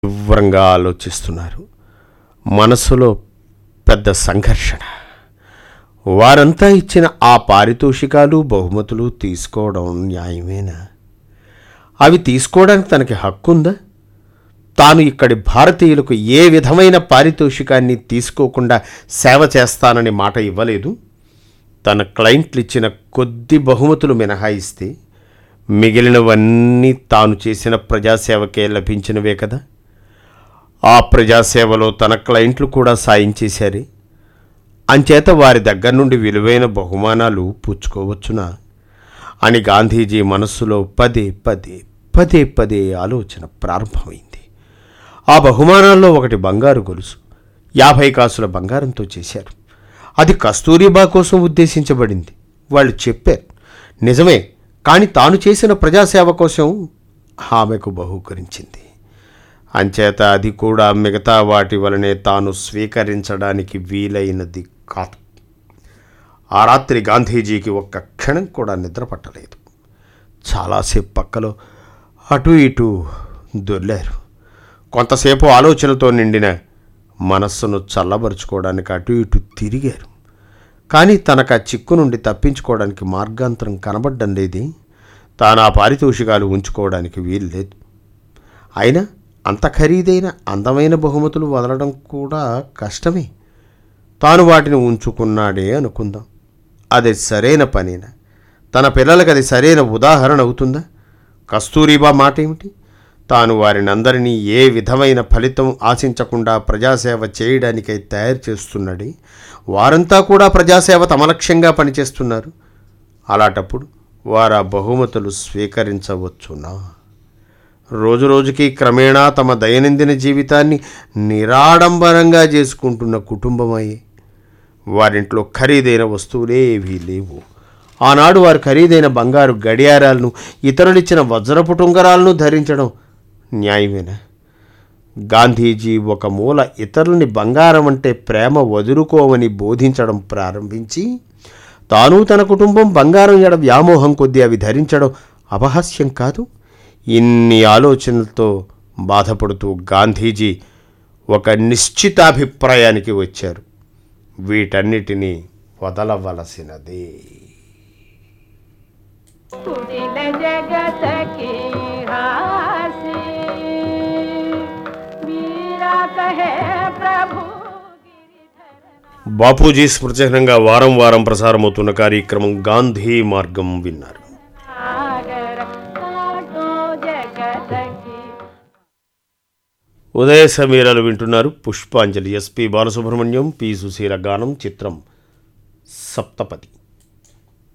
తీవ్రంగా ఆలోచిస్తున్నారు మనసులో పెద్ద సంఘర్షణ వారంతా ఇచ్చిన ఆ పారితోషికాలు బహుమతులు తీసుకోవడం న్యాయమేనా అవి తీసుకోవడానికి తనకి హక్కుందా తాను ఇక్కడి భారతీయులకు ఏ విధమైన పారితోషికాన్ని తీసుకోకుండా సేవ చేస్తానని మాట ఇవ్వలేదు తన క్లయింట్లు ఇచ్చిన కొద్ది బహుమతులు మినహాయిస్తే మిగిలినవన్నీ తాను చేసిన ప్రజాసేవకే లభించినవే కదా ఆ ప్రజాసేవలో తన క్లయింట్లు కూడా సాయం చేశారే అంచేత వారి దగ్గర నుండి విలువైన బహుమానాలు పుచ్చుకోవచ్చునా అని గాంధీజీ మనస్సులో పదే పదే పదే పదే ఆలోచన ప్రారంభమైంది ఆ బహుమానాల్లో ఒకటి బంగారు గొలుసు యాభై కాసుల బంగారంతో చేశారు అది కస్తూరిబా కోసం ఉద్దేశించబడింది వాళ్ళు చెప్పారు నిజమే కానీ తాను చేసిన ప్రజాసేవ కోసం ఆమెకు బహూకరించింది అంచేత అది కూడా మిగతా వాటి వలనే తాను స్వీకరించడానికి వీలైనది కాదు ఆ రాత్రి గాంధీజీకి ఒక్క క్షణం కూడా నిద్ర పట్టలేదు చాలాసేపు పక్కలో అటు ఇటు దొర్లారు కొంతసేపు ఆలోచనతో నిండిన మనస్సును చల్లబరుచుకోవడానికి అటు ఇటు తిరిగారు కానీ తనకు ఆ చిక్కు నుండి తప్పించుకోవడానికి మార్గాంతరం కనబడ్డం లేదే తాను ఆ పారితోషికాలు ఉంచుకోవడానికి వీలు లేదు అయినా అంత ఖరీదైన అందమైన బహుమతులు వదలడం కూడా కష్టమే తాను వాటిని ఉంచుకున్నాడే అనుకుందాం అది సరైన పనేనా తన పిల్లలకు అది సరైన ఉదాహరణ అవుతుందా కస్తూరిబా మాట ఏమిటి తాను వారినందరినీ ఏ విధమైన ఫలితం ఆశించకుండా ప్రజాసేవ చేయడానికై తయారు చేస్తున్నాడే వారంతా కూడా ప్రజాసేవ తమ లక్ష్యంగా పనిచేస్తున్నారు అలాంటప్పుడు వారు ఆ బహుమతులు స్వీకరించవచ్చునా రోజురోజుకి క్రమేణా తమ దైనందిన జీవితాన్ని నిరాడంబరంగా చేసుకుంటున్న కుటుంబమయ్యే వారింట్లో ఖరీదైన వస్తువులే ఏవీ లేవు ఆనాడు వారు ఖరీదైన బంగారు గడియారాలను ఇతరులిచ్చిన వజ్రపు టుంగరాలను ధరించడం న్యాయమేనా గాంధీజీ ఒక మూల ఇతరులని బంగారం అంటే ప్రేమ వదులుకోవని బోధించడం ప్రారంభించి తాను తన కుటుంబం బంగారం ఎడ వ్యామోహం కొద్దీ అవి ధరించడం అపహాస్యం కాదు ఇన్ని ఆలోచనలతో బాధపడుతూ గాంధీజీ ఒక నిశ్చితాభిప్రాయానికి వచ్చారు వీటన్నిటినీ వదలవలసినదే कुटिल जगत की हासी मीरा कहे प्रभु गिरिधर బాపూజీ స్మృతిచిహ్నంగా వారం వారం ప్రసారమవుతున్న కార్యక్రమం గాంధీ మార్గం విన్నారు सागर काटो जगत की ఉదయ సమీరాలు వింటున్నారు పుష్పాంజలి ఎస్పి బాలసుబ్రహ్మణ్యం పి సుశీల గానం చిత్రం సప్తపది